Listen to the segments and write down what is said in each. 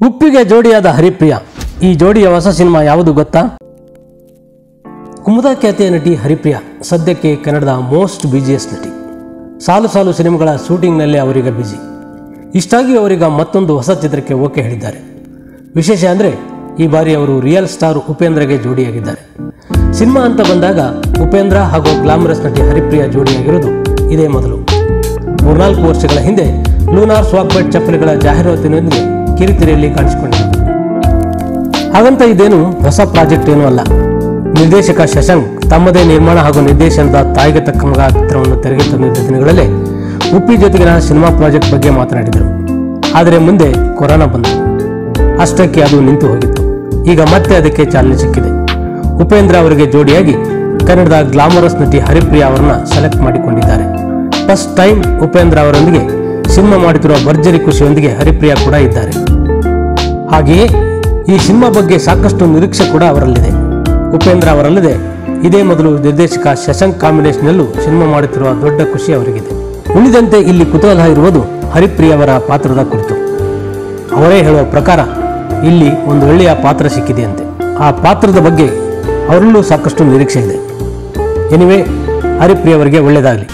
ಉಪ್ಪಿಗೆ ಜೋಡಿಯಾದ ಹರಿಪ್ರಿಯ ಈ ಜೋಡಿಯ ಹೊಸ ಸಿನಿಮಾ ಯಾವುದು ಗೊತ್ತಾ ಕುಮುದ ಖ್ಯಾತಿಯ ನಟಿ ಹರಿಪ್ರಿಯ ಸದ್ಯಕ್ಕೆ ಕನ್ನಡದ ಮೋಸ್ಟ್ ಬಿಜಿಯಸ್ ನಟಿ ಸಾಲು ಸಾಲು ಸಿನಿಮಾಗಳ ಶೂಟಿಂಗ್ನಲ್ಲೇ ಅವರೀಗ ಬಿಜಿ ಇಷ್ಟಾಗಿ ಅವರೀಗ ಮತ್ತೊಂದು ಹೊಸ ಚಿತ್ರಕ್ಕೆ ಓಕೆ ಹೇಳಿದ್ದಾರೆ ವಿಶೇಷ ಅಂದರೆ ಈ ಬಾರಿ ಅವರು ರಿಯಲ್ ಸ್ಟಾರ್ ಉಪೇಂದ್ರಗೆ ಜೋಡಿಯಾಗಿದ್ದಾರೆ ಸಿನಿಮಾ ಅಂತ ಬಂದಾಗ ಉಪೇಂದ್ರ ಹಾಗೂ ಗ್ಲಾಮರಸ್ ನಟಿ ಹರಿಪ್ರಿಯ ಜೋಡಿಯಾಗಿರೋದು ಇದೇ ಮೊದಲು ಮೂರ್ನಾಲ್ಕು ವರ್ಷಗಳ ಹಿಂದೆ ಲೂನಾರ್ ಸ್ವಾಕ್ಬೆಟ್ ಚಪ್ಪಲಿಗಳ ಜಾಹೀರಾತಿನೊಂದಿಗೆ ಕಿರಿತಿರಿಯಲ್ಲಿ ಕಾಣಿಸಿಕೊಂಡಿದೆ ಹಾಗಂತ ಇದೇನು ಹೊಸ ಪ್ರಾಜೆಕ್ಟ್ ಏನೂ ಅಲ್ಲ ನಿರ್ದೇಶಕ ಶಶಾಂಕ್ ತಮ್ಮದೇ ನಿರ್ಮಾಣ ಹಾಗೂ ನಿರ್ದೇಶನದ ತಾಯಿಗೆ ತಕ್ಕ ಮಗ ಚಿತ್ರವನ್ನು ತೆರೆಗೆ ತಂದಿದ್ದ ದಿನಗಳಲ್ಲೇ ಉಪ್ಪಿ ಜೊತೆಗಿನ ಸಿನಿಮಾ ಪ್ರಾಜೆಕ್ಟ್ ಬಗ್ಗೆ ಮಾತನಾಡಿದರು ಆದರೆ ಮುಂದೆ ಕೊರೋನಾ ಬಂತು ಅಷ್ಟಕ್ಕೆ ಅದು ನಿಂತು ಹೋಗಿತ್ತು ಈಗ ಮತ್ತೆ ಅದಕ್ಕೆ ಚಾಲನೆ ಸಿಕ್ಕಿದೆ ಉಪೇಂದ್ರ ಅವರಿಗೆ ಜೋಡಿಯಾಗಿ ಕನ್ನಡದ ಗ್ಲಾಮರಸ್ ನಟಿ ಹರಿಪ್ರಿಯಾ ಅವರನ್ನ ಸೆಲೆಕ್ಟ್ ಮಾಡಿಕೊಂಡಿದ್ದಾರೆ ಫಸ್ಟ್ ಟೈಮ್ ಉಪೇಂದ್ರ ಅವರೊಂದಿಗೆ ಸಿನಿಮಾ ಮಾಡುತ್ತಿರುವ ಭರ್ಜರಿ ಖುಷಿಯೊಂದಿಗೆ ಹರಿಪ್ರಿಯಾ ಕೂಡ ಇದ್ದಾರೆ ಹಾಗೆಯೇ ಈ ಸಿನಿಮಾ ಬಗ್ಗೆ ಸಾಕಷ್ಟು ನಿರೀಕ್ಷೆ ಕೂಡ ಅವರಲ್ಲಿದೆ ಉಪೇಂದ್ರ ಅವರಲ್ಲದೆ ಇದೇ ಮೊದಲು ನಿರ್ದೇಶಕ ಶಶಾಂಕ್ ಕಾಂಬಿನೇಷನ್ನಲ್ಲೂ ಸಿನಿಮಾ ಮಾಡುತ್ತಿರುವ ದೊಡ್ಡ ಖುಷಿ ಅವರಿಗಿದೆ ಉಳಿದಂತೆ ಇಲ್ಲಿ ಕುತೂಹಲ ಇರುವುದು ಹರಿಪ್ರಿಯ ಅವರ ಪಾತ್ರದ ಕುರಿತು ಅವರೇ ಹೇಳುವ ಪ್ರಕಾರ ಇಲ್ಲಿ ಒಂದು ಒಳ್ಳೆಯ ಪಾತ್ರ ಸಿಕ್ಕಿದೆಯಂತೆ ಆ ಪಾತ್ರದ ಬಗ್ಗೆ ಅವರಲ್ಲೂ ಸಾಕಷ್ಟು ನಿರೀಕ್ಷೆ ಇದೆ ಎನಿವೆ ಹರಿಪ್ರಿಯ ಅವರಿಗೆ ಒಳ್ಳೆಯದಾಗಲಿ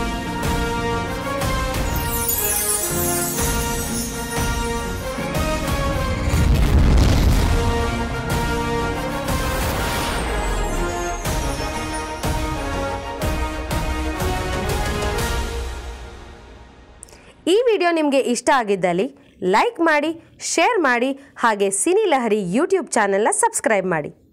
ಈ ವಿಡಿಯೋ ನಿಮಗೆ ಇಷ್ಟ ಆಗಿದ್ದಲ್ಲಿ ಲೈಕ್ ಮಾಡಿ ಶೇರ್ ಮಾಡಿ ಹಾಗೆ ಸಿನಿ ಲಹರಿ ಯೂಟ್ಯೂಬ್ ಚಾನೆಲ್ನ ಸಬ್ಸ್ಕ್ರೈಬ್ ಮಾಡಿ